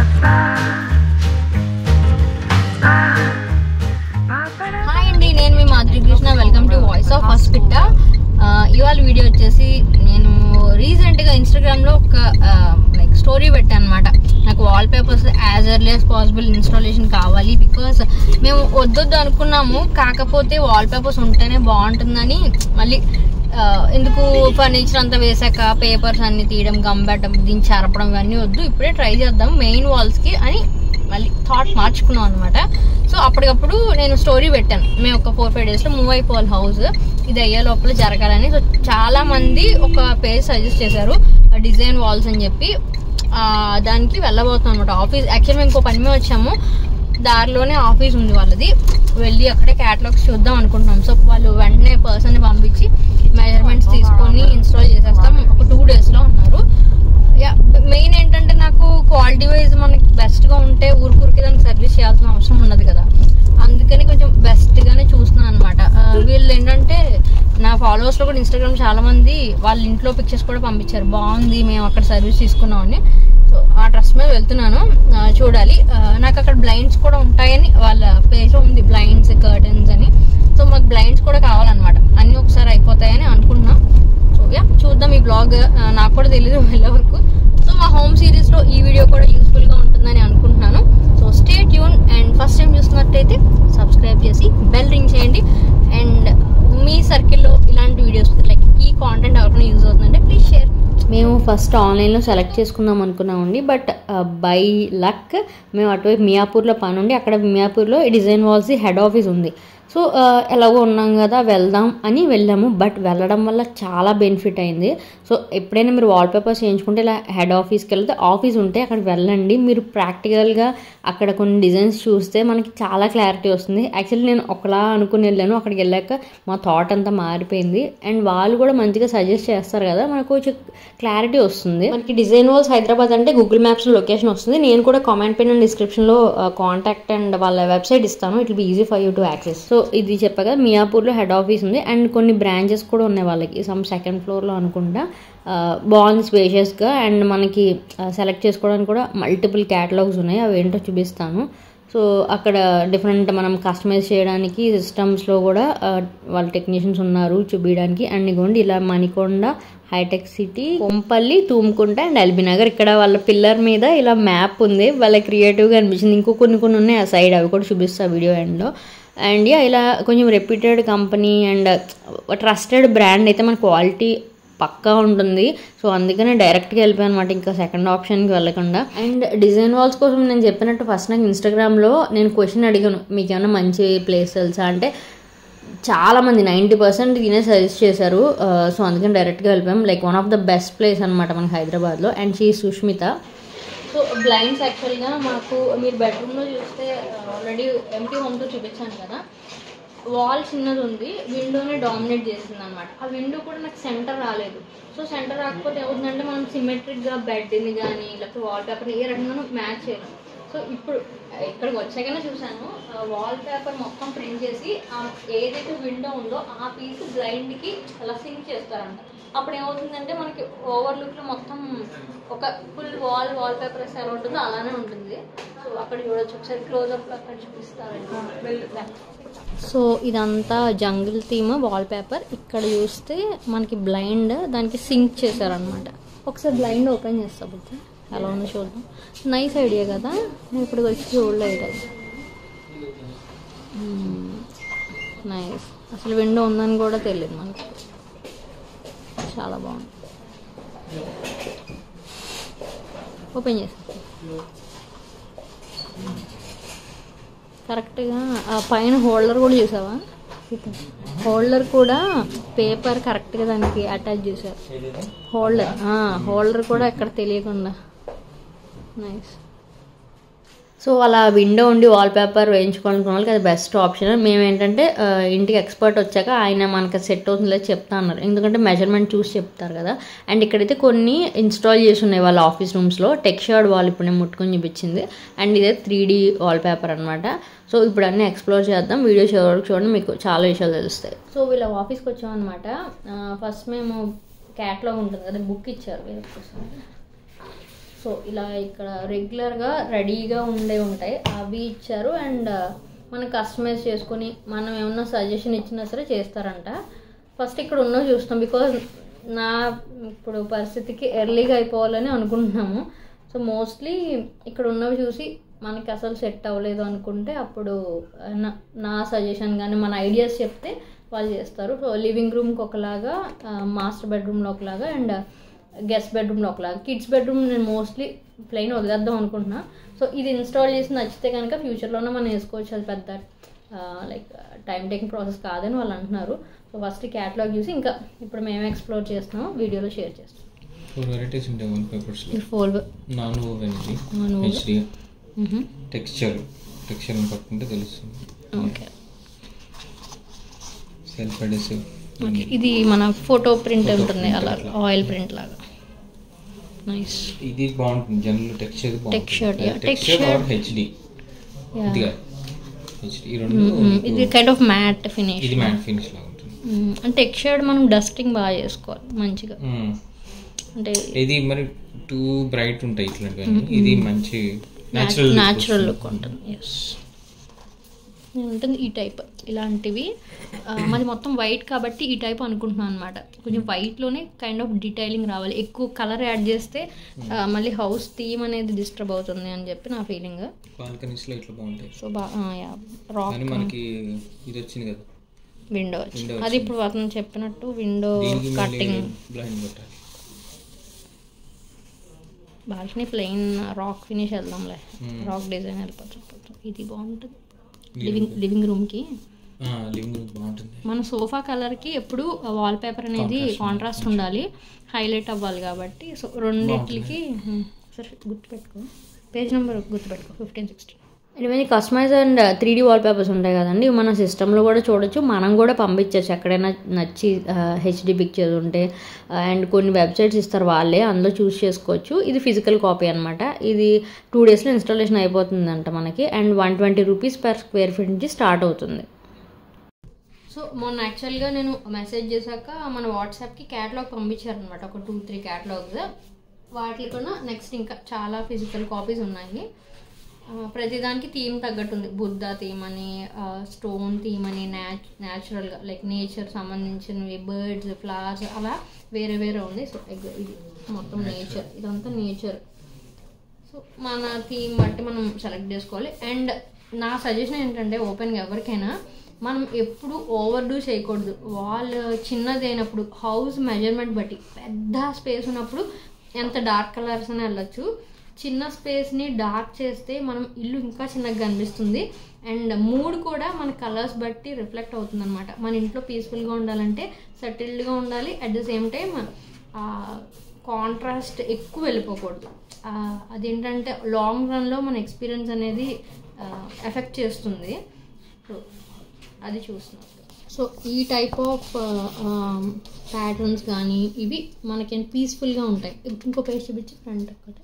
Hi అండి నేను మీ Madhuri Krishna welcome to voice of hospital ఇవాళ వీడియో వచ్చేసి నేను రీసెంట్గా ఇన్స్టాగ్రామ్లో ఒక లైక్ స్టోరీ పెట్టాను అనమాట నాకు wall papers as early as possible installation కావాలి బికాస్ మేము వద్దొద్దు అనుకున్నాము కాకపోతే వాల్ పేపర్స్ ఉంటేనే బాగుంటుందని మళ్ళీ ఆ, ఎందుకు ఫర్నిచర్ అంతా వేసాక పేపర్స్ అన్ని తీయడం గమ్ పెట్టడం దీన్ని చెరపడం ఇవన్నీ వద్దు ఇప్పుడే ట్రై చేద్దాం మెయిన్ వాల్స్కి అని మళ్ళీ థాట్ మార్చుకున్నాం అనమాట సో అప్పటికప్పుడు నేను స్టోరీ పెట్టాను మేము ఒక ఫోర్ ఫైవ్ డేస్లో మూవ్ అయిపోవాలి హౌస్ ఇది అయ్యే లోపల జరగాలని సో చాలా మంది ఒక పేజ్ సజెస్ట్ చేశారు డిజైన్ వాల్స్ అని చెప్పి ఆ, దానికి వెళ్ళబోతున్నాం అనమాట ఆఫీస్ యాక్చువల్ మేము ఇంకో పని మీద వచ్చాము దారిలోనే ఆఫీస్ ఉంది వాళ్ళది వెళ్ళి అక్కడే క్యాటలాగ్స్ చూద్దాం అనుకుంటున్నాం సో వాళ్ళు వెంటనే పర్సన్ పంపించి మెజర్మెంట్స్ తీసుకొని ఇన్స్టాల్ చేసేస్తాం ఒక టూ డేస్లో ఉన్నారు యా మెయిన్ ఏంటంటే నాకు క్వాలిటీ వైజ్ మనకి బెస్ట్గా ఉంటే ఊరికూరికి దానికి సర్వీస్ చేయాల్సిన అవసరం ఉండదు కదా అందుకని కొంచెం బెస్ట్గానే చూస్తున్నాను అనమాట వీళ్ళు ఏంటంటే నా ఫాలోవర్స్లో కూడా ఇన్స్టాగ్రామ్ చాలా మంది వాళ్ళ ఇంట్లో పిక్చర్స్ కూడా పంపించారు బాగుంది మేము అక్కడ సర్వీస్ తీసుకున్నామని సో ఆ ట్రస్ట్ మీద వెళ్తున్నాను ఆ, చూడాలి ఆ, నాకు అక్కడ బ్లైండ్స్ కూడా ఉంటాయని వాళ్ళ పేజ్లో ఉంది బ్లైండ్స్ కర్టన్స్ అని సో మాకు బ్లైండ్స్ కూడా కావాలన్నమాట అన్నీ ఒకసారి అయిపోతాయని అనుకుంటున్నాం సో యా చూద్దాం ఈ బ్లాగ్ నాకు కూడా తెలియదు వెళ్ళే వరకు సో మా హోమ్ సిరీస్లో ఈ వీడియో కూడా యూస్ఫుల్గా ఉంటుందని అనుకుంటున్నాను so stay tune and first time చూస్తున్నట్టయితే సబ్స్క్రైబ్ చేసి బెల్ రింగ్ చేయండి అండ్ మీ సర్కిల్లో ఇలాంటి వీడియోస్ లైక్ ఈ కాంటెంట్ ఎవరికైనా యూజ్ అవుతుందంటే ప్లీజ్ షేర్ మేము ఫస్ట్ ఆన్లైన్లో సెలెక్ట్ చేసుకుందాం అనుకున్నామండి బట్ బై లక్ మేము అటువైపు మియాపూర్లో పని ఉండి అక్కడ మియాపూర్లో ఈ డిజైన్ వాల్స్ హెడ్ ఆఫీస్ ఉంది సో ఆ, ఎలాగో ఉన్నాం కదా వెళ్దాం అని వెళ్ళాము బట్ వెళ్ళడం వల్ల చాలా బెనిఫిట్ అయింది సో ఎప్పుడైనా మీరు వాల్పేపర్స్ చేయించుకుంటే ఇలా హెడ్ ఆఫీస్కి వెళ్తే ఆఫీస్ ఉంటే అక్కడ వెళ్ళండి మీరు ప్రాక్టికల్గా అక్కడ కొన్ని డిజైన్స్ చూస్తే మనకి చాలా క్లారిటీ వస్తుంది యాక్చువల్లీ నేను ఒకలా అనుకుని వెళ్ళాను అక్కడికి వెళ్ళాక మా థాట్ అంతా మారిపోయింది అండ్ వాళ్ళు కూడా మంచిగా సజెస్ట్ చేస్తారు కదా మనకు కొంచెం క్లారిటీ వస్తుంది మనకి డిజైన్ వాల్స్ హైదరాబాద్ అంటే గూగుల్ మ్యాప్స్లో లొకేషన్ వస్తుంది నేను కూడా కామెంట్ పైన డిస్క్రిప్షన్లో కాంటాక్ట్ అండ్ వాళ్ళ వెబ్సైట్ ఇస్తాను it be easy for you to access so ఇది చెప్పగా మియాపూర్లో హెడ్ ఆఫీస్ ఉంది అండ్ కొన్ని బ్రాంచెస్ కూడా ఉన్నాయి వాళ్ళకి సమ్ సెకండ్ ఫ్లోర్లో అనుకుంటా ఆ, బాగుంది స్పేషియస్గా అండ్ మనకి సెలెక్ట్ చేసుకోవడానికి కూడా మల్టిపుల్ క్యాటలాగ్స్ ఉన్నాయి అవి ఏంటో చూపిస్తాను సో అక్కడ డిఫరెంట్ మనం కస్టమైజ్ చేయడానికి సిస్టమ్స్లో కూడా ఆ, వాళ్ళ టెక్నీషియన్స్ ఉన్నారు చూపించడానికి అండ్ ఇగోండి ఇలా మణికొండ హైటెక్ సిటీ కొంపల్లి తూముకుంట అండ్ ఎల్బీ నగర్ ఇక్కడ వాళ్ళ పిల్లర్ మీద ఇలా మ్యాప్ ఉంది వాళ్ళ క్రియేటివ్గా అనిపించింది ఇంకో కొన్ని కొన్ని ఉన్నాయి ఆ సైడ్ అవి కూడా చూపిస్తా వీడియో ఎండ్లో అండ్ యా ఇలా కొంచెం reputed company and trusted brand అయితే మన క్వాలిటీ పక్కా ఉంటుంది సో అందుకనే డైరెక్ట్గా వెళ్ళిపోయాను అనమాట ఇంకా సెకండ్ ఆప్షన్కి వెళ్ళకుండా అండ్ డిజైన్ వాల్స్ కోసం నేను చెప్పినట్టు ఫస్ట్ నాకు ఇన్స్టాగ్రామ్లో నేను క్వశ్చన్ అడిగాను మీకు ఏమైనా మంచి ప్లేస్ తెలుసా అంటే చాలా మంది నైంటీ పర్సెంట్ దీనే సజెస్ట్ చేశారు సో అందుకని డైరెక్ట్గా వెళ్ళిపోయాం like one of the best place అనమాట మనకి హైదరాబాద్లో and she Sushmita so blinds యాక్చువల్గా మాకు మీరు బెడ్రూమ్లో చూస్తే ఆల్రెడీ ఎంటీ హోమ్తో చూపించాను కదా వాల్ చిన్నది ఉంది విండోనే డామినేట్ చేసింది అనమాట ఆ విండో కూడా నాకు సెంటర్ రాలేదు సో సెంటర్ రాకపోతే ఏమవుతుందంటే మనం సిమెట్రిక్గా బెడ్ని కానీ లేకపోతే వాల్ పేపర్ని ఏ రకంగానూ మ్యాచ్ చేయలేం సో ఇప్పుడు ఇక్కడికి వచ్చాకనే చూసాను వాల్ పేపర్ మొత్తం ప్రింట్ చేసి ఆ ఏదైతే విండో ఉందో ఆ పీస్ బ్లైండ్కి అలా సింక్ చేస్తారంట అప్పుడు ఏమవుతుందంటే మనకి ఓవర్ లుక్లో మొత్తం ఒక ఫుల్ వాల్ వాల్ పేపర్ ఎలా ఉంటుందో అలానే ఉంటుంది సో అక్కడ చూడొచ్చు ఒకసారి క్లోజ్అప్లో అక్కడ చూపిస్తారండి సో ఇదంతా జంగిల్ థీమ్ వాల్ పేపర్ ఇక్కడ చూస్తే మనకి బ్లైండ్ దానికి సింక్ చేశారనమాట ఒకసారి బ్లైండ్ ఓపెన్ చేస్తా బుద్ధి ఎలా ఉందో చూద్దాం నైస్ ఐడియా కదా నేను ఇప్పుడు వచ్చి చూడలేదు అది నైస్ అసలు విండో ఉందని కూడా తెలియదు మనకి చాలా బాగుంది ఓపెన్ చేస్తా కరెక్ట్గా ఆ పైన హోల్డర్ కూడా చూసావా హోల్డర్ కూడా పేపర్ కరెక్ట్గా దానికి అటాచ్ చేశారు హోల్డర్ హోల్డర్ కూడా ఎక్కడ తెలియకుండా నైస్ సో అలా విండో ఉండి వాల్ పేపర్ వేయించుకోవాలనుకున్న వాళ్ళకి అది బెస్ట్ ఆప్షన్ మేము ఏంటంటే ఆ, ఇంటికి ఎక్స్పర్ట్ వచ్చాక ఆయన మనకి సెట్ అవుతుందో చెప్తా అన్నారు ఎందుకంటే మెజర్మెంట్ చూసి చెప్తారు కదా అండ్ ఇక్కడైతే కొన్ని ఇన్స్టాల్ చేసి ఉన్నాయి వాళ్ళ ఆఫీస్ రూమ్స్లో టెక్స్చర్డ్ వాల్ ఇప్పుడు నేను ముట్టుకొని చూపించింది అండ్ ఇదే త్రీ డీ వాల్ పేపర్ అనమాట సో ఇప్పుడు అన్నీ ఎక్స్ప్లోర్ చేద్దాం వీడియో చివరికి చూడండి మీకు చాలా విషయాలు తెలుస్తాయి సో వీళ్ళ ఆఫీస్కి వచ్చామన్నమాట ఫస్ట్ మేము క్యాట్లాగ్ ఉంటుంది కదా బుక్ ఇచ్చారు వీళ్ళ కోసం సో ఇలా ఇక్కడ రెగ్యులర్గా రెడీగా ఉండే ఉంటాయి అవి ఇచ్చారు అండ్ మనం కస్టమైజ్ చేసుకొని మనం ఏమన్నా సజెషన్ ఇచ్చినా సరే చేస్తారంట ఫస్ట్ ఇక్కడ ఉన్నవి చూస్తాం బికాజ్ నా ఇప్పుడు పరిస్థితికి ఎర్లీగా అయిపోవాలని అనుకుంటున్నాము సో మోస్ట్లీ ఇక్కడ ఉన్నవి చూసి మనకి అసలు సెట్ అవ్వలేదు అనుకుంటే అప్పుడు నా నా సజెషన్ కానీ మన ఐడియాస్ చెప్తే వాళ్ళు చేస్తారు సో లివింగ్ రూమ్కి ఒకలాగా మాస్టర్ బెడ్రూమ్లో ఒకలాగా అండ్ గెస్ట్ బెడ్రూమ్లో ఒకలాగా కిడ్స్ బెడ్రూమ్ నేను మోస్ట్లీ ప్లెయిన్ వదిలేద్దాం అనుకుంటున్నా సో ఇది ఇన్స్టాల్ చేసి నచ్చితే కనుక ఫ్యూచర్లోనే మనం వేసుకోవచ్చు అది పెద్ద లైక్ టైం టేకింగ్ ప్రాసెస్ కాదని వాళ్ళు అంటున్నారు సో ఫస్ట్ క్యాటలాగ్ చూసి ఇంకా ఇప్పుడు మేము ఎక్స్ప్లోర్ చేస్తున్నాం వీడియోలో షేర్ చేస్తాం ఫోర్ వెరైటీస్ ఉంటాయి వన్ పేపర్స్లో ఇది ఫోర్ నాన్ ఓవెన్ ఇది Non-woven. హెచ్డి టెక్స్చర్ టెక్స్చర్ పట్టుకుంటే తెలుస్తుంది ఓకే సెల్ఫ్ అడెసివ్ ఓకే ఇది మన ఫోటో ప్రింట్ Photo ఉంటుంది print అలా అట్లా. ఆయిల్ ప్రింట్ లాగా నైస్ ఇది బాగుంటుంది general texture Textured, yeah. Texture Textured. Or HD ఇది హెచ్డి ఈ రెండు ఇది మీకు- కైండ్ ఆఫ్ మ్యాట్ ఫినిష్ ఇది మ్యాట్ ఫినిష్ లాగా ఉంటుంది అంటే టెక్స్చర్డ్ మనం డస్టింగ్ బాగా చేసుకోవాలి మంచిగా మ్మ్. అంటే ఇది మరి టూ బ్రైట్ ఉంటాయి ఇట్లాంటివన్నీ ఇది మంచి న్యాచురల్ న్యాచురల్ లుక్ ఉంటుంది ఎస్ ఉంటుంది ఈ టైప్ ఇలాంటివి ఆ, మాది మొత్తం వైట్ కాబట్టి ఈ టైప్ అనుకుంటున్నాను అనమాట కొంచెం వైట్లోనే కైండ్ ఆఫ్ డీటెయిలింగ్ రావాలి ఎక్కువ కలర్ యాడ్ చేస్తే ఆ, మళ్ళీ హౌస్ థీమ్ అనేది డిస్టర్బ్ అవుతుంది అని చెప్పి నా ఫీలింగ్ బాల్కనీస్ లో ఇట్లా బాగుంటాయి సో బా రాక్ కానీ మనకి ఇది వచ్చింది కదా విండో Window అది ఇప్పుడు అతను చెప్పినట్టు విండో దీనికి మళ్ళీ కటింగ్ బ్లైండ్ కొట్టాలి బాల్కనీ ప్లెయిన్ రాక్ ఫినిష్ వెళ్దాంలే Hmm. రాక్ డిజైన్ వెళ్ళిపోతుంది ఇది బాగుంటుంది ఇది లివింగ్ లివింగ్ రూమ్కి లివింగ్ రూమ్ బాగుంటుంది మన సోఫా కలర్కి ఎప్పుడు వాల్ పేపర్ అనేది Contrast కాంట్రాస్ట్ ఉండాలి హైలైట్ అవ్వాలి కాబట్టి సో రెండిట్లకి హ్మ్, సరే గుర్తుపెట్టుకో పేజ్ నెంబర్ గుర్తుపెట్టుకో ఫిఫ్టీన్ సిక్స్టీన్ ఇవన్నీ customize and three D wall papers ఉంటాయి కదండి ఇవి మన సిస్టంలో కూడా చూడొచ్చు మనం కూడా పంపించవచ్చు ఎక్కడైనా నచ్చి హెచ్డి పిక్చర్స్ ఉంటే అండ్ కొన్ని వెబ్సైట్స్ ఇస్తారు వాళ్ళే అందులో చూస్ చేసుకోవచ్చు ఇది ఫిజికల్ కాపీ అనమాట ఇది టూ డేస్లో ఇన్స్టాలేషన్ అయిపోతుందంట మనకి and one twenty rupees per square feet నుంచి స్టార్ట్ అవుతుంది సో మొన్న యాక్చువల్గా నేను మెసేజ్ చేశాక మన వాట్సాప్కి క్యాటలాగ్ పంపించారనమాట ఒక టూ త్రీ క్యాటలాగ్స్ వాటి కన్నా నెక్స్ట్ ఇంకా చాలా ఫిజికల్ కాపీస్ ఉన్నాయి ఆ, ప్రతిదానికి థీమ్ తగ్గట్టు ఉంది బుద్ధ థీమ్ అని స్టోన్ థీమ్ అని న్యాచ్ న్యాచురల్గా లైక్ నేచర్ సంబంధించినవి బర్డ్స్ ఫ్లవర్స్ అలా వేరే వేరే ఉంది సో ఎగ్- ఇది మొత్తం నేచర్ ఇదంతా నేచర్ సో మన థీమ్ బట్టి మనం సెలెక్ట్ చేసుకోవాలి అండ్ నా సజెషన్ ఏంటంటే ఓపెన్గా ఎవరికైనా మనం ఎప్పుడు ఓవర్ డూ చేయకూడదు వాల్ చిన్నది అయినప్పుడు హౌస్ మెజర్మెంట్ బట్టి పెద్ద స్పేస్ ఉన్నప్పుడు ఎంత డార్క్ కలర్స్ అని వెళ్ళచ్చు చిన్న స్పేస్ని డార్క్ చేస్తే మనం ఇల్లు ఇంకా చిన్నగా కనిపిస్తుంది అండ్ మూడ్ కూడా మన కలర్స్ బట్టి రిఫ్లెక్ట్ అవుతుంది అనమాట మన ఇంట్లో పీస్ఫుల్గా ఉండాలంటే సెటిల్డ్గా ఉండాలి at the same time contrast ఎక్కువ వెళ్ళిపోకూడదు ఆ, అదేంటంటే లాంగ్ రన్లో మన ఎక్స్పీరియన్స్ అనేది ఎఫెక్ట్ చేస్తుంది సో అది చూస్తున్నాం సో ఈ టైప్ ఆఫ్ ప్యాటర్న్స్ కానీ ఇవి మనకి పీస్ఫుల్గా ఉంటాయి ఇంకో పేజ్ చూపించి ఫ్రంట్ ఒకటి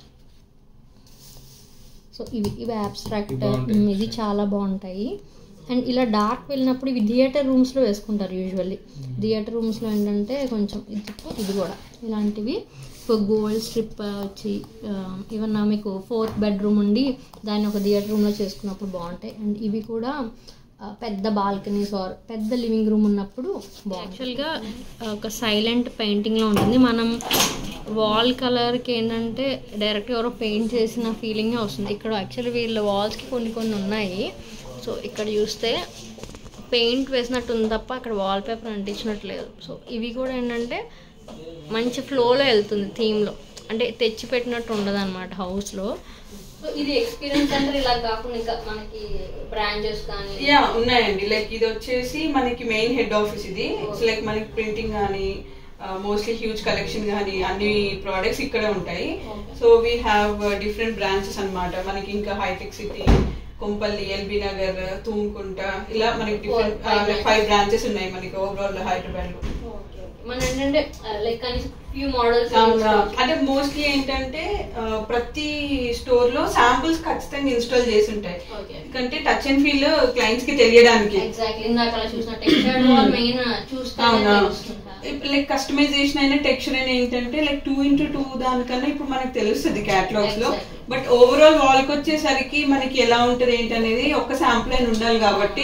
సో ఇవి ఇవి అబ్స్ట్రాక్ట్ ఇవి బాగుంటాయి. ఇది చాలా బాగుంటాయి అండ్ ఇలా డార్క్ వెళ్ళినప్పుడు ఇవి థియేటర్ రూమ్స్లో వేసుకుంటారు యూజువల్లీ థియేటర్ రూమ్స్లో ఏంటంటే కొంచెం ఇది తిప్పు, ఇది కూడా ఇలాంటివి గోల్డ్ స్ట్రిప్ వచ్చి ఈవెన్ మీకు ఫోర్త్ బెడ్రూమ్ ఉండి దాన్ని ఒక థియేటర్ రూమ్లో చేసుకున్నప్పుడు బాగుంటాయి అండ్ ఇవి కూడా ఆ, పెద్ద బాల్కనీస్ ఆర్ పెద్ద లివింగ్ రూమ్ ఉన్నప్పుడు యాక్చువల్గా ఒక సైలెంట్ పెయింటింగ్లో ఉంటుంది మనం వాల్ కలర్కి ఏంటంటే డైరెక్ట్ ఎవరో పెయింట్ చేసిన ఫీలింగే వస్తుంది ఇక్కడ యాక్చువల్లీ వీళ్ళ వాల్స్కి కొన్ని కొన్ని ఉన్నాయి సో ఇక్కడ చూస్తే పెయింట్ వేసినట్టు ఉంది తప్ప అక్కడ వాల్ పేపర్ అంటించినట్టు లేదు సో ఇవి కూడా ఏంటంటే మంచి ఫ్లోలో వెళ్తుంది థీమ్లో అంటే తెచ్చి పెట్టినట్టు ఉండదు అనమాట హౌస్లో సో ఇది ఎక్స్పీరియన్స్ అంటే ఇలా కాకుండా ఇంకా మనకి బ్రాంచెస్ కానీ యా ఉన్నాయండి లైక్ ఇది వచ్చేసి మనకి మెయిన్ హెడ్ ఆఫీస్ ఇది ఇట్స్ లైక్ మనకి ప్రింటింగ్ కానీ మోస్ట్లీ హ్యూజ్ కలెక్షన్ కానీ అన్ని ప్రోడక్ట్స్ ఇక్కడే ఉంటాయి Okay. So we have different branches అన్నమాట మనకి ఇంకా హైటెక్ సిటీ కొంపల్లి ఎల్బీ నగర్ తూముకుంట ఇలా మనకి different Oh, five five branches ఉన్నాయి మనకి ఓవరాల్ హైదరాబాద్ లో మన ఏంటంటే లైక్ కనీసం ఫ్యూ మోడల్స్ అవునా. అంటే మోస్ట్లీ ఏంటంటే ఆ, ప్రతి స్టోర్ లో శాంపుల్స్ ఖచ్చితంగా ఇన్స్టాల్ చేసి ఉంటాయి ఓకే ఎందుకంటే టచ్ అండ్ ఫీల్ క్లయింట్స్ కి తెలియడానికి ఎగ్జాక్ట్లీ ఇందాక అలా చూసిన టెక్స్చర్ వాల్ మెయిన్ చూస్తే అవునా తెలుస్తుంటా లైక్ కస్టమైజేషన్ అయినా టెక్స్చర్ అయినా ఏంటంటే లైక్ టూ ఇంటూ టూ దానికన్నా ఇప్పుడు మనకు తెలుస్తుంది క్యాటలాగ్స్ లో Exactly. బట్ ఓవరాల్ వాల్ కి వచ్చేసరికి మనకి ఎలా ఉంటది ఏంటి అనేది ఒక శాంపుల్ అయిన ఉండాలి కాబట్టి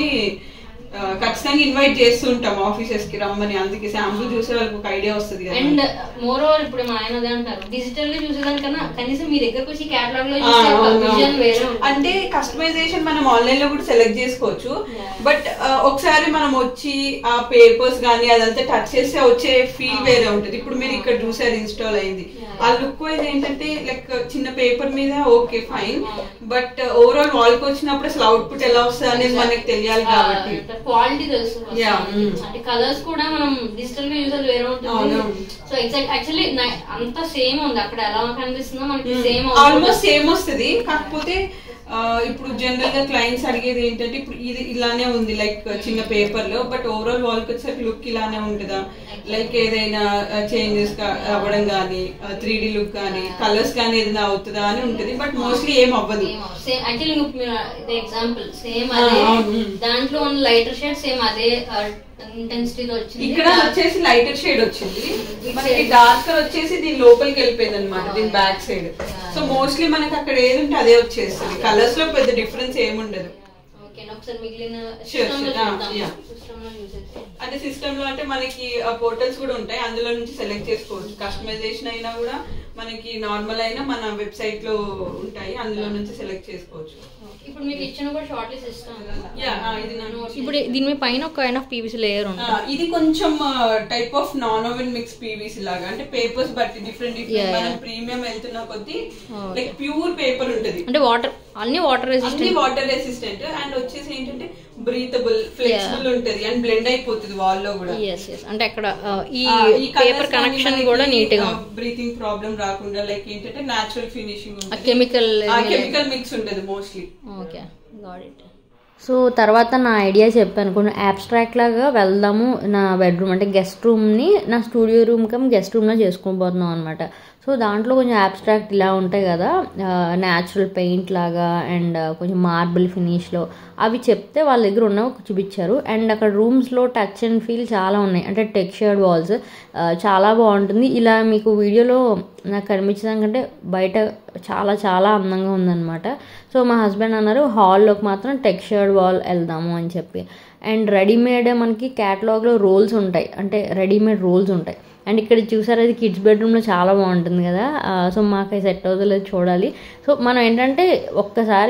ఆ, ఖచ్చితంగా ఇన్వైట్ చేస్తూ ఉంటాం ఆఫీసెస్ కి రమ్మని అందుకే శాంపుల్ చూసే వాళ్ళకి ఒక ఐడియా వస్తుంది కదా అండ్ మోర్ ఓవర్ ఇప్పుడు మా ఆయన అదే అంటారు డిజిటల్ గా చూసేదానికన్నా కనీసం మీ దగ్గరకు వచ్చి కేటలాగ్ లో ఆ, చూసే ఒక అవును, విజన్ అవును. వేరే ఉంటుంది. అంటే కస్టమైజేషన్ మనం ఆన్లైన్ లో కూడా సెలెక్ట్ చేసుకోవచ్చు Yeah. బట్ ఒకసారి మనం వచ్చి ఆ పేపర్స్ కానీ అదంతా టచ్ చేస్తే వచ్చే ఫీల్ వేరే ఉంటుంది ఇప్పుడు మీరు ఇక్కడ చూసారు ఇన్స్టాల్ అయింది Yeah. ఆ లుక్ వైజ్ ఏంటంటే లైక్ చిన్న పేపర్ మీద okay fine Yeah. But overall wall కి వచ్చినప్పుడు అసలు అవుట్పుట్ ఎలా వస్తుంది అనేది మనకి తెలియాలి కాబట్టి క్వాలిటీ తెలుసు Yeah, అసలు. mm. అంటే కలర్స్ కూడా మనం డిజిటల్ గా చూసేది వేరే ఉంటుంది అవును. సో ఎగ్జాక్ట్ యాక్చువల్లీ అంత సేమ్ ఉంది అక్కడ ఎలా కనిపిస్తుందో మనకి సేమ్ ఆల్మోస్ట్ సేమ్ వస్తుంది కాకపోతే ఆ, ఇప్పుడు జనరల్ గా క్లయింట్స్ అడిగేది ఏంటంటే ఇప్పుడు ఇది ఇలానే ఉంది లైక్ చిన్న పేపర్ లో బట్ ఓవరాల్ వాల్ కి వచ్చేసరికి లుక్ ఇలానే ఉంటుందా లైక్ ఏదైనా చేంజెస్ అవ్వడం కానీ త్రీ డి లుక్ కానీ కలర్స్ కానీ ఏదైనా అవుతుందా అని ఉంటుంది బట్ మోస్ట్లీ ఏం అవ్వదు సేమ్ యాక్చువల్లీ మీరు ఇదే ఎగ్జాంపుల్ సేమ్ ఆ, అదే అవును. దాంట్లో ఉన్న లైటర్ షేడ్ సేమ్ అదే ఇంటెన్సిటీలో వచ్చింది ఇక్కడ వచ్చేసి లైటర్ షేడ్ వచ్చింది మనకి డార్కర్ వచ్చేసి దీని లోపలికి వెళ్ళిపోయింది అనమాట దీని బ్యాక్ సైడ్ సో మోస్ట్లీ మనకి అక్కడ ఏది ఉంటే అదే వచ్చేస్తుంది కలర్స్ లో పెద్ద డిఫరెన్స్ ఏముండదు ఓకే ఒకసారి మిగిలిన Sure, సిస్టమ్ లో sure. Ah, చూద్దాం yeah. సిస్టమ్ లో చూసేసి అంటే సిస్టమ్ లో అంటే మనకి పోర్టల్స్ కూడా ఉంటాయి అందులో నుంచి సెలెక్ట్ చేసుకోవచ్చు కస్టమైజేషన్ అయినా కూడా మనకి నార్మల్ అయినా మన వెబ్సైట్ లో ఉంటాయి అందులో నుంచి సెలెక్ట్ చేసుకోవచ్చు ఇప్పుడు మీకు ఇచ్చిన కూడా షార్ట్ లిస్ట్ ఇస్తాం Yeah, ah, ఇది నా ఇప్పుడు దీని మీద పైన ఒక కైండ్ ఆఫ్ పీవీసీ లేయర్ ఆ, ఇది కొంచెం type of non woven mix PVC లాగా అంటే పేపర్స్ బట్టి డిఫరెంట్ Yeah, డిఫరెంట్ మనం yeah. ప్రీమియం వెళ్తున్న కొద్దీ Okay. లైక్ ప్యూర్ పేపర్ ఉంటది అంటే వాటర్ అన్ని వాటర్ అన్ని రెసిస్టెంట్ వాటర్ రెసిస్టెంట్ అండ్ వచ్చేసి ఏంటంటే బ్రీతబుల్ ఫ్లెక్సిబుల్ ఉంటది అండ్ బ్లెండ్ అయిపోతుంది వాల్ లో కూడా ఎస్ ఎస్ అంటే అక్కడ ఆ, ఈ ఆ, ఈ పేపర్ కనెక్షన్ కూడా నీట్ గా బ్రీతింగ్ ప్రాబ్లం రాకుండా లైక్ ఏంటంటే నేచురల్ ఫినిషింగ్ ఆ కెమికల్ కెమికల్ మిక్స్ ఉండదు mostly okay got it so తర్వాత నా ఐడియా చెప్పాను కొన్ని అబ్స్ట్రాక్ట్ లాగా వెళ్దాము నా బెడ్రూమ్ అంటే గెస్ట్ రూమ్ని నా స్టూడియో రూమ్ కమ్ గెస్ట్ రూమ్లో చేసుకోబోతున్నాం అనమాట సో దాంట్లో కొంచెం అబ్స్ట్రాక్ట్ ఇలా ఉంటాయి కదా న్యాచురల్ పెయింట్ లాగా అండ్ కొంచెం మార్బుల్ ఫినిష్లో అవి చెప్తే వాళ్ళ దగ్గర ఉన్నవి చూపించారు అండ్ అక్కడ రూమ్స్లో టచ్ అండ్ ఫీల్ చాలా ఉన్నాయి అంటే టెక్స్చర్డ్ వాల్స్ చాలా బాగుంటుంది ఇలా మీకు వీడియోలో నాకు కనిపించడం కంటే బయట చాలా చాలా అందంగా ఉందన్నమాట సో మా హస్బెండ్ అన్నారు హాల్లోకి మాత్రం టెక్స్చర్డ్ వాల్ వెళ్దాము అని చెప్పి అండ్ రెడీమేడ్ మనకి క్యాటలాగ్లో రోల్స్ ఉంటాయి అంటే రెడీమేడ్ రోల్స్ ఉంటాయి అండ్ ఇక్కడ చూసారు అది కిడ్స్ బెడ్రూమ్లో చాలా బాగుంటుంది కదా ఆ, సో మాకు అది సెట్ అవుతుందో చూడాలి సో మనం ఏంటంటే ఒక్కసారి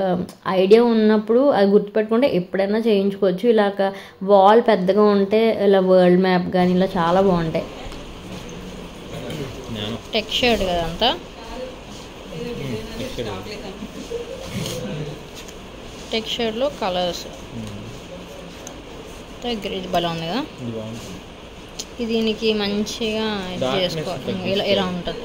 ఐడియా ఉన్నప్పుడు అది గుర్తుపెట్టుకుంటే ఎప్పుడైనా చేయించుకోవచ్చు ఇలాగ వాల్ పెద్దగా ఉంటే ఇలా వరల్డ్ మ్యాప్ కానీ ఇలా చాలా బాగుంటాయి నేను టెక్స్చర్డ్ కదా అంతా టెక్స్చర్లో కలర్స్ గ్రీజ్ బలం ఉంది కదా ఇది బాగుంటుంది ఇది దీనికి మంచిగా ఇది Darkness చేసుకో తగ్గిస్తుంది. ఇలా ఇలా ఉంటుంది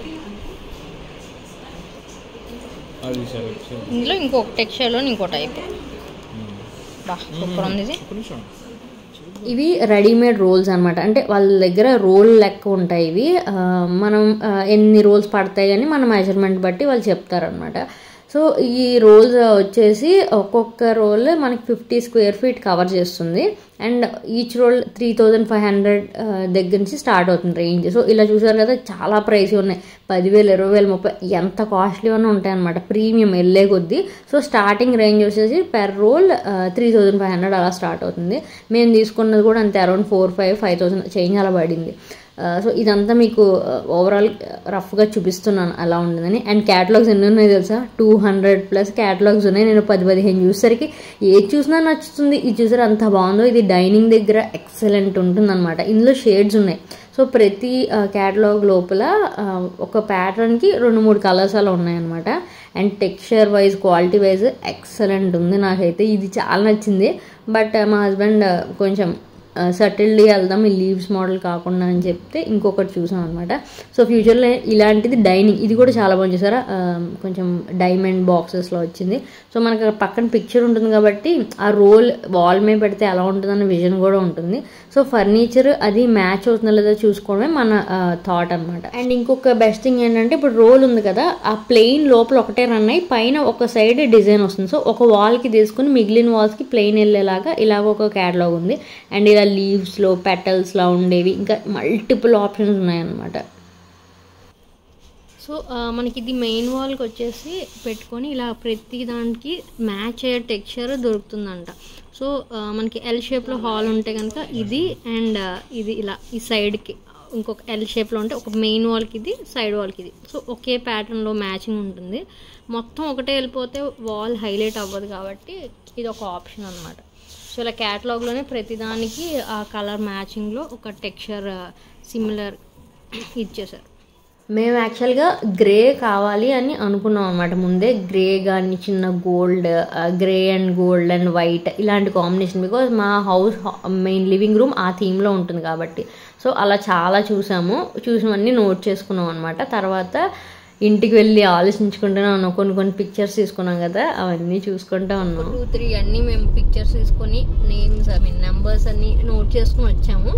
అది సెలెక్ట్ ఇందులో ఇంకొక టెక్స్చర్లో ఇంకో టైప్ బా సూపర్ ఉంది ఇది ఒక నిమిషం ఇవి రెడీమేడ్ రోల్స్ అనమాట అంటే వాళ్ళ దగ్గర రోల్ లెక్క ఉంటాయి ఇవి ఆ, మనం ఆ, ఎన్ని రోల్స్ పడతాయి అని మన మెజర్మెంట్ బట్టి వాళ్ళు చెప్తారనమాట సో ఈ రోల్స్ వచ్చేసి ఒక్కొక్క రోల్ మనకి ఫిఫ్టీ స్క్వేర్ ఫీట్ కవర్ చేస్తుంది and each roll three thousand five hundred దగ్గర నుంచి స్టార్ట్ అవుతుంది రేంజ్ సో ఇలా చూసారు కదా చాలా ప్రైస్ ఉన్నాయి పదివేలు ఇరవై వేలు ముప్పై ఎంత కాస్ట్లీ అన్నీ ఉంటాయి అనమాట ప్రీమియం వెళ్ళే కొద్దీ సో స్టార్టింగ్ రేంజ్ వచ్చేసి per roll three thousand five hundred అలా స్టార్ట్ అవుతుంది మేము తీసుకున్నది కూడా అంతే around four five five thousand change అలా పడింది సో ఇదంతా మీకు ఓవరాల్ రఫ్గా చూపిస్తున్నాను అలా ఉంటుందని అండ్ క్యాటలాగ్స్ ఎన్ని ఉన్నాయి తెలుసా టూ హండ్రెడ్ ప్లస్ క్యాటలాగ్స్ ఉన్నాయి నేను పది పదిహేను చూసేసరికి ఏది చూసినా నచ్చుతుంది ఇది చూసారు అంత బాగుందో ఇది డైనింగ్ దగ్గర ఎక్సలెంట్ ఉంటుంది అనమాట ఇందులో షేడ్స్ ఉన్నాయి సో ప్రతి క్యాటలాగ్ లోపల ఆ, ఒక ప్యాటర్న్కి రెండు మూడు కలర్స్ అలా ఉన్నాయన్నమాట and texture wise quality wise excellent ఉంది నాకైతే ఇది చాలా నచ్చింది బట్ మా హస్బెండ్ కొంచెం సటిల్డ్గా వెళ్దాం ఈ లీవ్స్ మోడల్ కాకుండా అని చెప్తే ఇంకొకటి చూసాం అనమాట సో ఫ్యూచర్లో ఇలాంటిది డైనింగ్ ఇది కూడా చాలా బాగుంది చూసారా ఆ, కొంచెం డైమండ్ బాక్సెస్లో వచ్చింది సో మనకి అక్కడ పక్కన పిక్చర్ ఉంటుంది కాబట్టి ఆ రోల్ వాల్ మీద పెడితే ఎలా ఉంటుందన్న విజన్ కూడా ఉంటుంది సో ఫర్నిచర్ అది మ్యాచ్ అవుతుందో లేదో చూసుకోవడమే మన థాట్ అనమాట అండ్ ఇంకొక బెస్ట్ థింగ్ ఏంటంటే ఇప్పుడు రోల్ ఉంది కదా ఆ ప్లెయిన్ లోపల ఒకటే రన్ అయ్యి పైన ఒక సైడ్ డిజైన్ వస్తుంది సో ఒక వాల్కి తీసుకుని మిగిలిన వాల్స్కి ప్లెయిన్ వెళ్ళేలాగా ఇలాగ ఒక క్యాటలాగ్ ఉంది అండ్ ఇలా లీవ్స్లో పెటల్స్లా ఉండేవి ఇంకా మల్టిపుల్ ఆప్షన్స్ ఉన్నాయన్నమాట సో ఆ, మనకి ఇది మెయిన్ వాల్కి వచ్చేసి పెట్టుకొని ఇలా ప్రతి దానికి మ్యాచ్ అయ్యే టెక్స్చర్ దొరుకుతుందంట సో ఆ, మనకి ఎల్ షేప్లో హాల్ ఉంటే కనుక ఇది అండ్ ఇది ఇలా ఈ సైడ్కి ఇంకొక ఎల్ షేప్లో ఉంటే ఒక మెయిన్ వాల్కి ఇది సైడ్ వాల్కి ఇది సో ఒకే ప్యాటర్న్లో మ్యాచింగ్ ఉంటుంది మొత్తం ఒకటే వెళ్ళిపోతే వాల్ హైలైట్ అవ్వదు కాబట్టి ఇది ఒక ఆప్షన్ అనమాట సో ఇలా క్యాటలాగ్లోనే ప్రతిదానికి ఆ కలర్ మ్యాచింగ్లో ఒక టెక్స్చర్ సిమిలర్ ఇచ్చేసారు మేము యాక్చువల్గా గ్రే కావాలి అని అనుకున్నాం అనమాట ముందే గ్రే కానీ చిన్న gold grey and gold and white ఇలాంటి కాంబినేషన్ బికాజ్ మా హౌస్ మెయిన్ లివింగ్ రూమ్ ఆ థీమ్లో ఉంటుంది కాబట్టి సో అలా చాలా చూసాము చూసినవన్నీ నోట్ చేసుకున్నాం అనమాట తర్వాత ఇంటికి వెళ్ళి ఆలోచించుకుంటూనే ఉన్నాం కొన్ని కొన్ని పిక్చర్స్ తీసుకున్నాం కదా అవన్నీ చూసుకుంటూ ఉన్నాం టూ త్రీ అన్నీ మేము పిక్చర్స్ తీసుకొని నేమ్స్ ఐ మీన్ నెంబర్స్ అన్ని నోట్ చేసుకుని వచ్చాము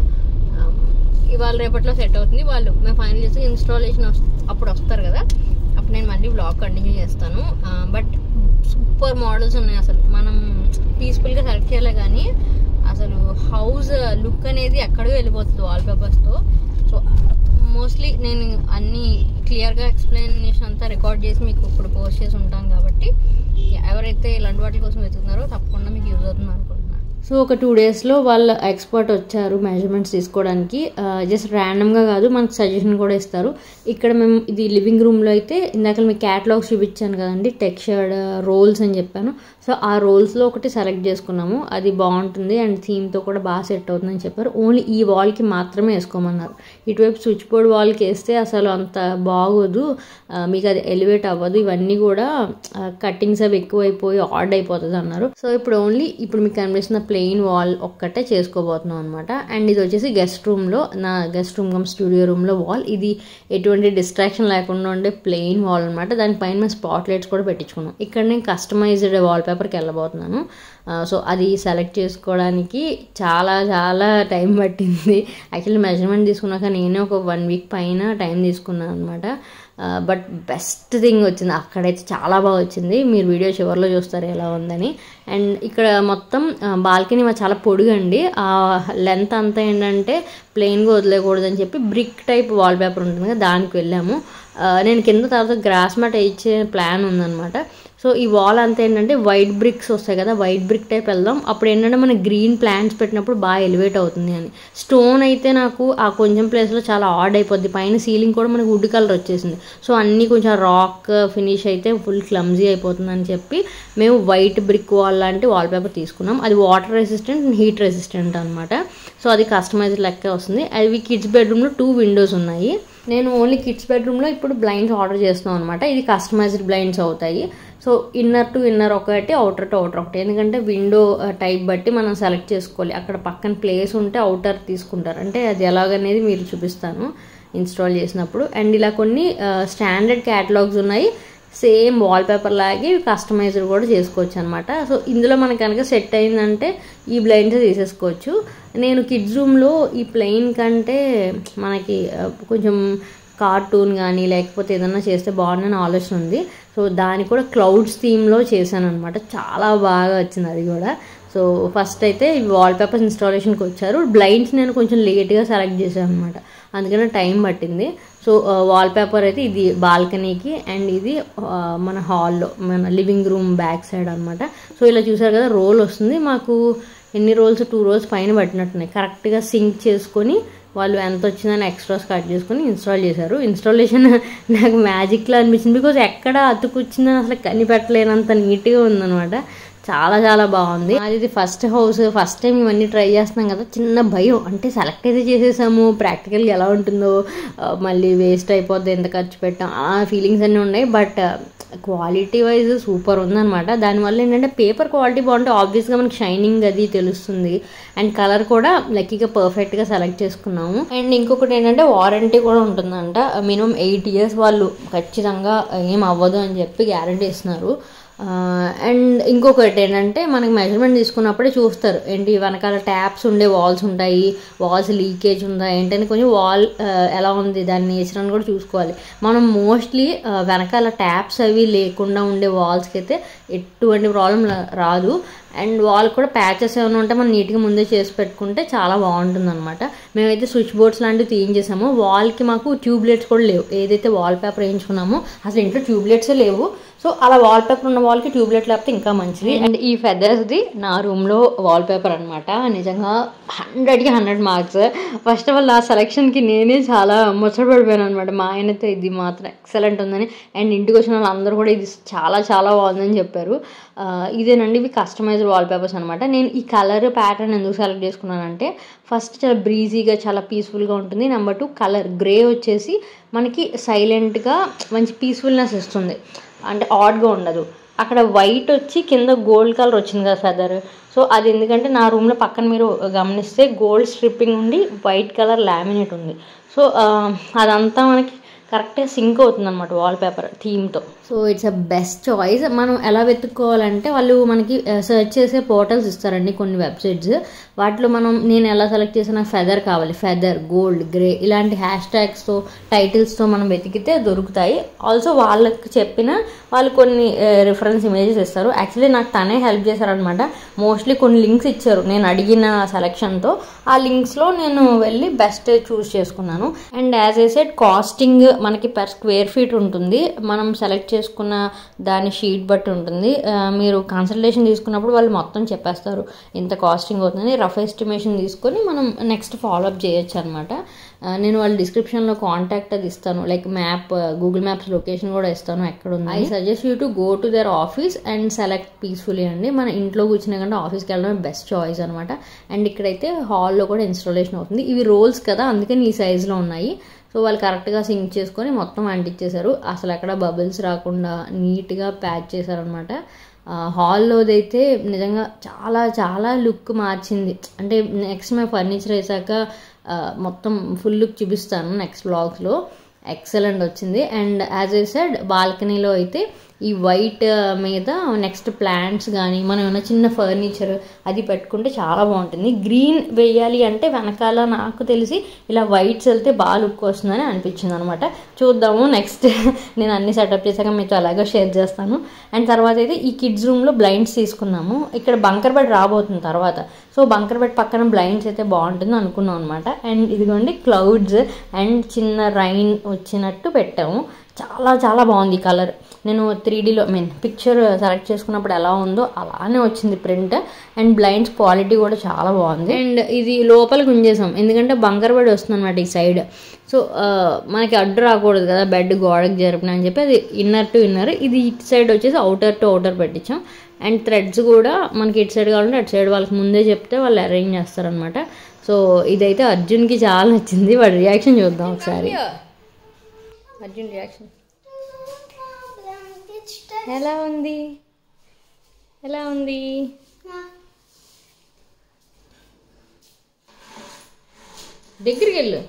ఇవాళ రేపట్లో సెట్ అవుతుంది వాళ్ళు మేము ఫైనల్ చేసి ఇన్స్టాలేషన్ అప్పుడు వస్తారు కదా అప్పుడు నేను మళ్ళీ బ్లాగ్ కంటిన్యూ చేస్తాను బట్ సూపర్ మోడల్స్ ఉన్నాయి అసలు మనం పీస్ఫుల్గా సెలెక్ట్ చేయలే కానీ అసలు హౌస్ లుక్ అనేది ఎక్కడికో వెళ్ళిపోతుంది వాల్ పేపర్స్తో సో మోస్ట్లీ నేను అన్ని క్లియర్గా ఎక్స్ప్లెనేషన్ అంతా రికార్డ్ చేసి మీకు ఇప్పుడు పోస్ట్ చేసి ఉంటాను కాబట్టి ఎవరైతే ఇలాంటి వాటి కోసం వెతుకుతున్నారో తప్పకుండా మీకు యూజ్ అవుతుంది అనుకుంటున్నాను సో ఒక టూ డేస్లో వాళ్ళ ఎక్స్పర్ట్ వచ్చారు మెజర్మెంట్స్ తీసుకోవడానికి జస్ట్ ర్యాండమ్గా కాదు మనకు సజెషన్ కూడా ఇస్తారు ఇక్కడ మేము ఇది లివింగ్ రూమ్లో అయితే ఇందాక మీకు క్యాటలాగ్స్ చూపించాను కదండి టెక్స్చర్డ్ రోల్స్ అని చెప్పాను సో ఆ రోల్స్లో ఒకటి సెలెక్ట్ చేసుకున్నాము అది బాగుంటుంది అండ్ థీమ్తో కూడా బాగా సెట్ అవుతుందని చెప్పారు ఓన్లీ ఈ వాల్కి మాత్రమే వేసుకోమన్నారు ఇటువైపు స్విచ్ బోర్డ్ వాల్కి వేస్తే అసలు అంత బాగోదు ఆ, మీకు అది ఎలివేట్ అవ్వదు ఇవన్నీ కూడా కట్టింగ్స్ అవి ఎక్కువైపోయి ఆడ్ అయిపోతుంది అన్నారు సో ఇప్పుడు ఓన్లీ ఇప్పుడు మీకు కనిపిస్తున్న ప్లెయిన్ వాల్ ఒక్కటే చేసుకోబోతున్నాం అనమాట అండ్ ఇది వచ్చేసి గెస్ట్ రూమ్లో నా గెస్ట్ రూమ్ కమ్ స్టూడియో రూమ్లో వాల్ ఇది ఎటువంటి డిస్ట్రాక్షన్ లేకుండా ఉండే ప్లెయిన్ వాల్ అనమాట దానిపైన మేము స్పాట్ లైట్స్ కూడా పెట్టించుకున్నాం ఇక్కడ నేను కస్టమైజ్డ్ వాల్ పేపర్కి వెళ్ళబోతున్నాను ఆ, సో అది సెలెక్ట్ చేసుకోవడానికి చాలా చాలా టైం పట్టింది యాక్చువల్లీ మెజర్మెంట్ తీసుకున్నాక నేనే ఒక వన్ వీక్ పైన టైం తీసుకున్నాను అనమాట బట్ బెస్ట్ థింగ్ వచ్చింది అక్కడైతే చాలా బాగా వచ్చింది మీరు వీడియో చివరిలో చూస్తారు ఎలా ఉందని అండ్ ఇక్కడ మొత్తం బాల్కనీ చాలా పొడుగండి ఆ లెంత్ అంతా ఏంటంటే ప్లెయిన్గా వదిలేయకూడదని చెప్పి బ్రిక్ టైప్ వాల్ పేపర్ ఉంటుంది కదా దానికి వెళ్ళాము ఆ, నేను కింద తర్వాత గ్రాస్ మ్యాట్ ఇచ్చే ప్లాన్ ఉందన్నమాట సో ఈ వాల్ అంతా ఏంటంటే వైట్ బ్రిక్స్ వస్తాయి కదా వైట్ బ్రిక్ టైప్ వెళ్దాం అప్పుడు ఏంటంటే మన గ్రీన్ ప్లాంట్స్ పెట్టినప్పుడు బాగా ఎలివేట్ అవుతుంది అని స్టోన్ అయితే నాకు ఆ కొంచెం ప్లేస్లో చాలా ఆడ్ అయిపోద్ది పైన సీలింగ్ కూడా మనకు వుడ్ కలర్ వచ్చేసింది సో అన్నీ కొంచెం రాక్ ఫినిష్ అయితే ఫుల్ క్లమ్జీ అయిపోతుంది అని చెప్పి మేము వైట్ బ్రిక్ వాల్ లాంటి వాల్ పేపర్ తీసుకున్నాం అది వాటర్ రెసిస్టెంట్ హీట్ రెసిస్టెంట్ అనమాట సో అది కస్టమైజ్డ్ లెక్క వస్తుంది అవి కిడ్స్ బెడ్రూమ్లో టూ విండోస్ ఉన్నాయి నేను ఓన్లీ కిడ్స్ బెడ్రూమ్లో ఇప్పుడు బ్లైండ్స్ ఆర్డర్ చేస్తున్నాం అనమాట ఇది కస్టమైజ్డ్ బ్లైండ్స్ అవుతాయి సో ఇన్నర్ టు ఇన్నర్ ఒకటి అవుటర్ టు అవుటర్ ఒకటి ఎందుకంటే విండో టైప్ బట్టి మనం సెలెక్ట్ చేసుకోవాలి అక్కడ పక్కన ప్లేస్ ఉంటే అవుటర్ తీసుకుంటారు అంటే అది ఎలాగనేది మీరు చూపిస్తాను ఇన్స్టాల్ చేసినప్పుడు అండ్ ఇలా కొన్ని స్టాండర్డ్ క్యాటలాగ్స్ ఉన్నాయి సేమ్ వాల్ పేపర్ లాగే కస్టమైజ్డ్ కూడా చేసుకోవచ్చు అనమాట సో ఇందులో మనకి కనుక సెట్ అయిందంటే ఈ బ్లైండ్స్ తీసేసుకోవచ్చు నేను కిడ్స్ రూమ్లో ఈ ప్లెయిన్ కంటే మనకి ఆ, కొంచెం కార్టూన్ కానీ లేకపోతే ఏదన్నా చేస్తే బాగుందని ఆలోచన ఉంది సో దాన్ని కూడా క్లౌడ్స్ థీమ్లో చేశాను అనమాట చాలా బాగా వచ్చింది అది కూడా సో ఫస్ట్ అయితే వాల్ పేపర్స్ ఇన్స్టాలేషన్కి వచ్చారు బ్లైండ్స్ నేను కొంచెం లేట్గా సెలెక్ట్ చేశాను అనమాట అందుకనే టైం పట్టింది సో వాల్ పేపర్ అయితే ఇది బాల్కనీకి అండ్ ఇది ఆ, మన హాల్లో మన లివింగ్ రూమ్ బ్యాక్ సైడ్ అనమాట సో ఇలా చూసారు కదా రోల్ వస్తుంది మాకు ఎన్ని రోల్స్ టూ రోల్స్ పైన పట్టినట్టున్నాయి కరెక్ట్గా సింక్ చేసుకొని వాళ్ళు ఎంత వచ్చిందని ఎక్స్ట్రాస్ కట్ చేసుకొని ఇన్స్టాల్ చేశారు ఇన్స్టాలేషన్ నాకు మ్యాజిక్లా అనిపించింది బికాజ్ ఎక్కడ అతుకొచ్చిందని అసలు కనిపెట్టలేనంత నీట్గా ఉందన్నమాట చాలా చాలా బాగుంది అది ఇది ఫస్ట్ హౌస్ ఫస్ట్ టైం ఇవన్నీ ట్రై చేస్తున్నాం కదా చిన్న భయం అంటే సెలెక్ట్ అయితే చేసేసాము ప్రాక్టికల్గా ఎలా ఉంటుందో ఆ, మళ్ళీ వేస్ట్ అయిపోద్ది ఎంత ఖర్చు పెట్టాం ఆ ఫీలింగ్స్ అన్నీ ఉన్నాయి బట్ క్వాలిటీ వైజ్ సూపర్ ఉందన్నమాట దానివల్ల ఏంటంటే పేపర్ క్వాలిటీ బాగుంటే ఆబ్వియస్గా మనకి షైనింగ్ అది తెలుస్తుంది అండ్ కలర్ కూడా లక్కీగా పర్ఫెక్ట్గా సెలెక్ట్ చేసుకున్నాము అండ్ ఇంకొకటి ఏంటంటే వారంటీ కూడా ఉంటుందంట మినిమం ఎయిట్ ఇయర్స్ వాళ్ళు ఖచ్చితంగా ఏం అవ్వదు అని చెప్పి గ్యారంటీ ఇస్తున్నారు అండ్ ఇంకొకటి ఏంటంటే మనకి మెజర్మెంట్ తీసుకున్నప్పుడే చూస్తారు ఏంటి వెనకాల ట్యాప్స్ ఉండే వాల్స్ ఉంటాయి వాల్స్ లీకేజ్ ఉందా ఏంటని కొంచెం వాల్ ఎలా ఉంది దాని నేచర్ అని కూడా చూసుకోవాలి మనం మోస్ట్లీ వెనకాల ట్యాప్స్ అవి లేకుండా ఉండే వాల్స్కి అయితే ఎటువంటి ప్రాబ్లం రాదు అండ్ వాల్ కూడా ప్యాచెస్ ఏమైనా ఉంటే మనం నీట్గా ముందే చేసి పెట్టుకుంటే చాలా బాగుంటుంది అనమాట మేమైతే స్విచ్ బోర్డ్స్ లాంటివి తీయించేసాము వాల్కి మాకు ట్యూబ్లెట్స్ కూడా లేవు ఏదైతే వాల్ పేపర్ వేయించుకున్నామో అసలు ఇంట్లో ట్యూబ్లెట్సే లేవు సో అలా వాల్ పేపర్ ఉన్న వాల్కి ట్యూబ్లెట్ లేకపోతే ఇంకా మంచిది అండ్ ఈ ఫెదర్స్ది నా రూమ్లో వాల్ పేపర్ అనమాట నిజంగా హండ్రెడ్కి hundred marks first of all నా సెలక్షన్కి నేనే చాలా ముచ్చటపడిపోయాను అనమాట మా ఆయనతో ఇది మాత్రం ఎక్సలెంట్ ఉందని అండ్ ఇంటికి వచ్చిన వాళ్ళందరూ కూడా ఇది చాలా చాలా బాగుందని చెప్పారు ఆ, ఇదేనండి ఇవి కస్టమైజ్డ్ వాల్ పేపర్స్ అనమాట నేను ఈ కలర్ ప్యాటర్న్ ఎందుకు సెలెక్ట్ చేసుకున్నానంటే ఫస్ట్ చాలా బ్రీజీగా చాలా పీస్ఫుల్గా ఉంటుంది నెంబర్ టూ కలర్ గ్రే వచ్చేసి మనకి సైలెంట్గా మంచి పీస్ఫుల్నెస్ ఇస్తుంది అంటే ఆడ్గా ఉండదు అక్కడ వైట్ వచ్చి కింద గోల్డ్ కలర్ వచ్చింది కదా ఫెదర్ సో అది ఎందుకంటే నా రూమ్లో పక్కన మీరు గమనిస్తే గోల్డ్ స్ట్రిప్పింగ్ ఉండి వైట్ కలర్ లామినేట్ ఉంది సో ఆ, అదంతా మనకి కరెక్ట్గా సింక్ అవుతుంది అనమాట వాల్ పేపర్ థీమ్తో so it's a best choice మనం ఎలా వెతుక్కోవాలంటే వాళ్ళు మనకి సెర్చ్ చేసే పోర్టల్స్ ఇస్తారండి కొన్ని వెబ్సైట్స్ వాటిలో మనం నేను ఎలా సెలెక్ట్ చేసిన ఫెదర్ కావాలి ఫెదర్ గోల్డ్ గ్రే ఇలాంటి హ్యాష్ ట్యాగ్స్తో టైటిల్స్తో మనం వెతికితే దొరుకుతాయి ఆల్సో వాళ్ళకి చెప్పిన వాళ్ళు కొన్ని రిఫరెన్స్ ఇమేజెస్ ఇస్తారు యాక్చువల్లీ నాకు తనే హెల్ప్ చేశారనమాట మోస్ట్లీ కొన్ని లింక్స్ ఇచ్చారు నేను అడిగిన సెలక్షన్తో ఆ లింక్స్లో నేను వెళ్ళి బెస్ట్ చూస్ చేసుకున్నాను and as I said costing మనకి పర్ స్క్వేర్ ఫీట్ ఉంటుంది మనం సెలెక్ట్ చేసుకున్న దాని షీట్ బట్టి ఉంటుంది ఆ, మీరు కన్సల్టేషన్ తీసుకున్నప్పుడు వాళ్ళు మొత్తం చెప్పేస్తారు ఇంత కాస్టింగ్ అవుతుంది రఫ్ ఎస్టిమేషన్ తీసుకొని మనం నెక్స్ట్ ఫాలోఅప్ చేయొచ్చు అనమాట నేను వాళ్ళ డిస్క్రిప్షన్లో కాంటాక్ట్ అది ఇస్తాను like map Google Maps location కూడా ఇస్తాను ఎక్కడ ఉంది I suggest you to go to their office and select peacefully అండి మన ఇంట్లో కూర్చునే కంటే ఆఫీస్కి వెళ్ళడం బెస్ట్ చాయిస్ అనమాట అండ్ ఇక్కడైతే హాల్లో కూడా ఇన్స్టాలేషన్ అవుతుంది ఇవి రోల్స్ కదా అందుకని ఈ సైజులో ఉన్నాయి సో వాళ్ళు కరెక్ట్గా సింక్ చేసుకొని మొత్తం అంటించేశారు అసలు ఎక్కడ బబుల్స్ రాకుండా నీట్గా ప్యాక్ చేశారనమాట హాల్లోది అయితే నిజంగా చాలా చాలా లుక్ మార్చింది అంటే నెక్స్ట్ మేము ఫర్నిచర్ వేసాక ఆ, మొత్తం ఫుల్ లుక్ చూపిస్తాను నెక్స్ట్ బ్లాగ్స్లో ఎక్సలెంట్ వచ్చింది అండ్ యాజ్ ఏ సెడ్ బాల్కనీలో అయితే ఈ వైట్ మీద నెక్స్ట్ ప్లాంట్స్ కానీ మనం ఏమైనా చిన్న ఫర్నిచర్ అది పెట్టుకుంటే చాలా బాగుంటుంది గ్రీన్ వేయాలి అంటే వెనకాల నాకు తెలిసి ఇలా వైట్స్ వెళ్తే బాగా లుక్ వస్తుందని అనిపించింది అనమాట చూద్దాము నెక్స్ట్ నేను అన్ని సెటప్ చేశాక మీతో అలాగే షేర్ చేస్తాను అండ్ తర్వాత అయితే ఈ కిడ్స్ రూమ్లో బ్లైండ్స్ తీసుకున్నాము ఇక్కడ బంకర్ బెడ్ రాబోతుంది తర్వాత సో బంకర్ బెడ్ పక్కన బ్లైండ్స్ అయితే బాగుంటుంది అనుకున్నాం అనమాట అండ్ ఇదిగోండి క్లౌడ్స్ అండ్ చిన్న రైన్ వచ్చినట్టు పెట్టాము చాలా చాలా బాగుంది ఈ కలర్ నేను త్రీ డీలో మీన్ పిక్చర్ సెలెక్ట్ చేసుకున్నప్పుడు ఎలా ఉందో అలానే వచ్చింది ప్రింట్ అండ్ బ్లైండ్స్ క్వాలిటీ కూడా చాలా బాగుంది అండ్ ఇది లోపలికి ఉంచేసాం ఎందుకంటే బంకర్ బెడ్ వస్తుంది అనమాట ఈ సైడ్ సో ఆ, మనకి అడ్డు రాకూడదు కదా బెడ్ గోడకి జరిపిన అని చెప్పి అది ఇన్నర్ టు ఇన్నర్ ఇది ఇటు సైడ్ వచ్చేసి అవుటర్ టు అవుటర్ పెట్టించాం అండ్ థ్రెడ్స్ కూడా మనకి ఇటు సైడ్ కావాలంటే అటు సైడ్ వాళ్ళకి ముందే చెప్తే వాళ్ళు అరేంజ్ చేస్తారనమాట సో ఇదైతే అర్జున్కి చాలా నచ్చింది వాడి రియాక్షన్ చూద్దాం ఒకసారి అర్జున్ రియాక్షన్ ఎలా ఉంది ఎలా ఉంది దగ్గరికి వెళ్ళు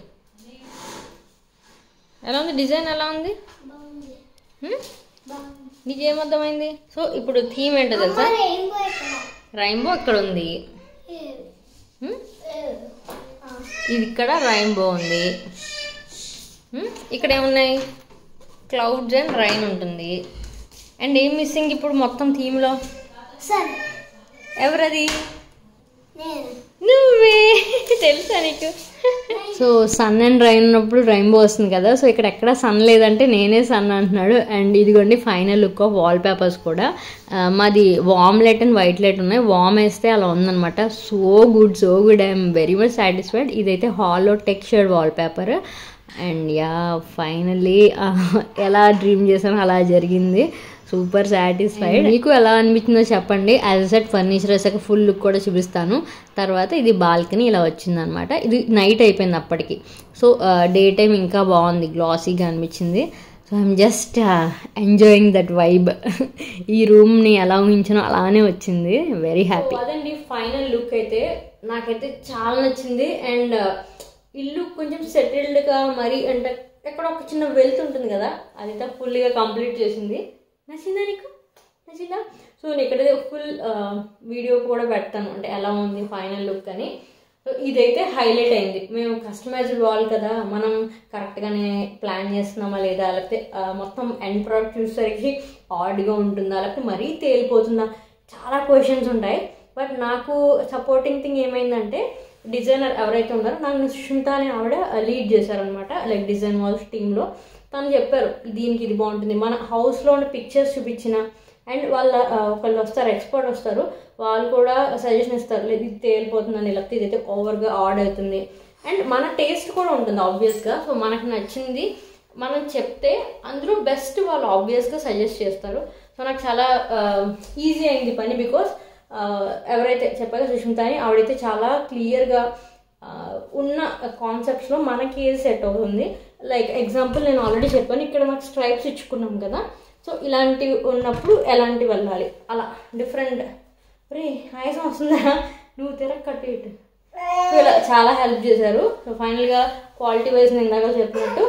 ఎలా ఉంది డిజైన్ ఎలా ఉంది హ్మ్? నీకు ఏమర్థమైంది సో ఇప్పుడు థీమ్ ఏంటో తెలుసా రైంబో ఇక్కడ ఉంది హ్మ్? ఇది ఇక్కడ రైంబో ఉంది హ్మ్? ఇక్కడ ఏమున్నాయి క్లౌడ్స్ అండ్ రైన్ ఉంటుంది అండ్ ఏం మిస్సింగ్ ఇప్పుడు మొత్తం థీమ్లో సన్ ఎవరది నేను నువ్వే తెలుసా నీకు సో సన్ అండ్ రైన్ ఉన్నప్పుడు రైన్బో వస్తుంది కదా సో ఇక్కడ ఎక్కడ సన్ లేదంటే నేనే సన్ అంటున్నాడు అండ్ ఇదిగోండి final look of wallpapers కూడా ఆ, మాది warm light and white light ఉన్నాయి వామ్ వేస్తే అలా ఉందన్నమాట so good so good I'm very much satisfied ఇదైతే హాల్లో textured wallpaper and ya finally ఎలా డ్రీమ్ చేసానో అలా జరిగింది సూపర్ సాటిస్ఫైడ్ మీకు ఎలా అనిపించిందో చెప్పండి యాజ్ సెట్ ఫర్నిచర్ వేసాక ఫుల్ లుక్ కూడా చూపిస్తాను తర్వాత ఇది బాల్కనీ ఇలా వచ్చిందనమాట ఇది నైట్ అయిపోయింది అప్పటికి సో డే టైం ఇంకా బాగుంది గ్లాసీగా అనిపించింది so I'm just enjoying that vibe ఈ రూమ్ని ఎలా ఊహించానో అలానే వచ్చింది వెరీ హ్యాపీ అదండి ఫైనల్ లుక్ అయితే నాకైతే చాలా నచ్చింది అండ్ ఇల్లు కొంచెం సెటిల్డ్గా మరి అంటే ఎక్కడ ఒక చిన్న వెల్త్ ఉంటుంది కదా అది అయితే ఫుల్గా కంప్లీట్ చేసింది నచ్చిందా నీకు చిన్న సో నేను ఇక్కడైతే ఫుల్ వీడియో కూడా పెడతాను అంటే ఎలా ఉంది ఫైనల్ లుక్ అని సో ఇదైతే హైలైట్ అయింది మేము కస్టమైజ్డ్ వాల్ కదా మనం కరెక్ట్గానే ప్లాన్ చేస్తున్నామా లేదా లేకపోతే ఆ, మొత్తం ఎండ్ ప్రోడక్ట్ చూసేసరికి ఆడ్గా ఉంటుందా లేకపోతే మరీ తేలిపోతుందా చాలా క్వశ్చన్స్ ఉంటాయి బట్ నాకు సపోర్టింగ్ థింగ్ ఏమైందంటే డిజైనర్ ఎవరైతే ఉన్నారో నాకు సుష్మిత అని ఆవిడ లీడ్ చేశారనమాట లైక్ డిజైన్ వాల్స్ టీంలో తను చెప్పారు దీనికి ఇది బాగుంటుంది మన హౌస్లో ఉన్న పిక్చర్స్ చూపించిన అండ్ వాళ్ళ ఆ, ఒకళ్ళు వస్తారు ఎక్స్పర్ట్ వస్తారు వాళ్ళు కూడా సజెషన్ ఇస్తారు లేదు ఇది తేలిపోతుందని లేకపోతే ఇదైతే ఓవర్గా ఆడ్ అవుతుంది అండ్ మన టేస్ట్ కూడా ఉంటుంది ఆబ్వియస్గా సో మనకు నచ్చింది మనం చెప్తే అందులో బెస్ట్ వాళ్ళు ఆబ్వియస్గా సజెస్ట్ చేస్తారు సో నాకు చాలా ఈజీ అయింది పని బికాస్ ఎవరైతే చెప్పారో సుష్మిత అని ఆవిడైతే చాలా క్లియర్గా ఉన్న కాన్సెప్ట్స్లో మనకి ఏది సెట్ అవుతుంది లైక్ ఎగ్జాంపుల్ నేను ఆల్రెడీ చెప్పాను ఇక్కడ మనకి స్ట్రైప్స్ ఇచ్చుకున్నాం కదా సో ఇలాంటివి ఉన్నప్పుడు ఎలాంటివి వెళ్ళాలి అలా డిఫరెంట్ రే ఆయాసం వస్తుందా నువ్వు తిరగ కట్టి ఇటు సో ఇలా చాలా హెల్ప్ చేశారు సో ఫైనల్గా క్వాలిటీ వైజ్ నేను ఇందాక చెప్పినట్టు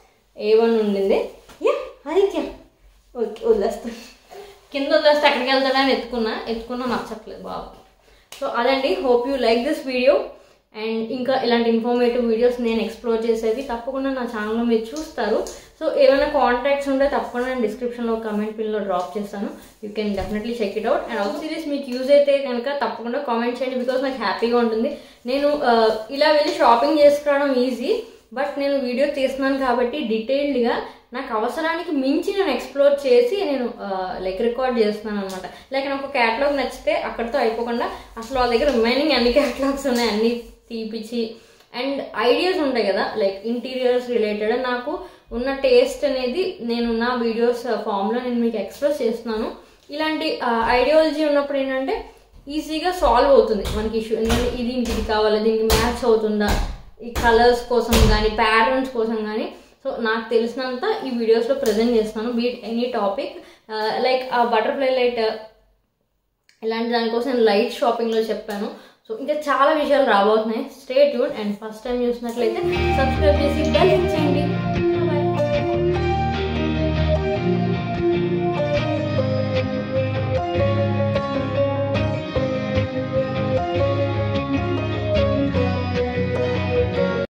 ఏ వన్ ఉండింది యా ఆదిత్య ఓకే వదిలేస్తాను కింద వదిలేస్తే ఎక్కడికి వెళ్తాడని ఎత్తుకున్నా ఎత్తుకున్నా నచ్చట్లేదు బాబు సో అదండి hope you like this video and ఇంకా ఇలాంటి ఇన్ఫర్మేటివ్ వీడియోస్ నేను ఎక్స్ప్లోర్ చేసేది తప్పకుండా నా ఛానల్లో మీరు చూస్తారు సో ఏమైనా కాంటాక్ట్స్ ఉంటే తప్పకుండా నేను డిస్క్రిప్షన్లో కమెంట్ పిన్లో డ్రాప్ చేస్తాను you can definitely check it out and out series మీకు యూజ్ అయితే కనుక తప్పకుండా కామెంట్ చేయండి బికాస్ నాకు హ్యాపీగా ఉంటుంది నేను ఆ, ఇలా వెళ్ళి షాపింగ్ చేసుకురావడం ఈజీ బట్ నేను వీడియో తీస్తున్నాను కాబట్టి డీటెయిల్డ్గా నాకు అవసరానికి మించి నేను ఎక్స్ప్లోర్ చేసి నేను లైక్ రికార్డ్ చేస్తున్నాను అనమాట లైక్ నాకు ఒక క్యాటలాగ్ నచ్చితే అక్కడితో అయిపోకుండా అసలు వాళ్ళ దగ్గర రిమైనింగ్ అన్ని క్యాటలాగ్స్ ఉన్నాయి అన్ని తీపిచ్చి అండ్ ఐడియాస్ ఉంటాయి కదా లైక్ ఇంటీరియర్స్ రిలేటెడ్ నాకు ఉన్న టేస్ట్ అనేది నేను నా వీడియోస్ ఫామ్లో నేను మీకు ఎక్స్ప్రెస్ చేస్తున్నాను ఇలాంటి ఐడియాలజీ ఉన్నప్పుడు ఏంటంటే ఈజీగా సాల్వ్ అవుతుంది మనకి ఇష్యూ ఎందుకంటే ఇది దీనికి ఇది కావాలి దీనికి మ్యాచ్ అవుతుందా ఈ కలర్స్ కోసం కానీ ప్యాటర్న్స్ కోసం కానీ సో నాకు తెలిసినంత ఈ వీడియోస్లో ప్రజెంట్ చేస్తాను be it any topic like uh butterfly light ఇలాంటి దానికోసం నేను లైట్ షాపింగ్లో చెప్పాను సో ఇంకా చాలా విషయాలు రాబోతున్నాయి stay tune and first time చూసినట్లయితే సబ్స్క్రైబ్ చేసి బెల్ హిట్ చేయండి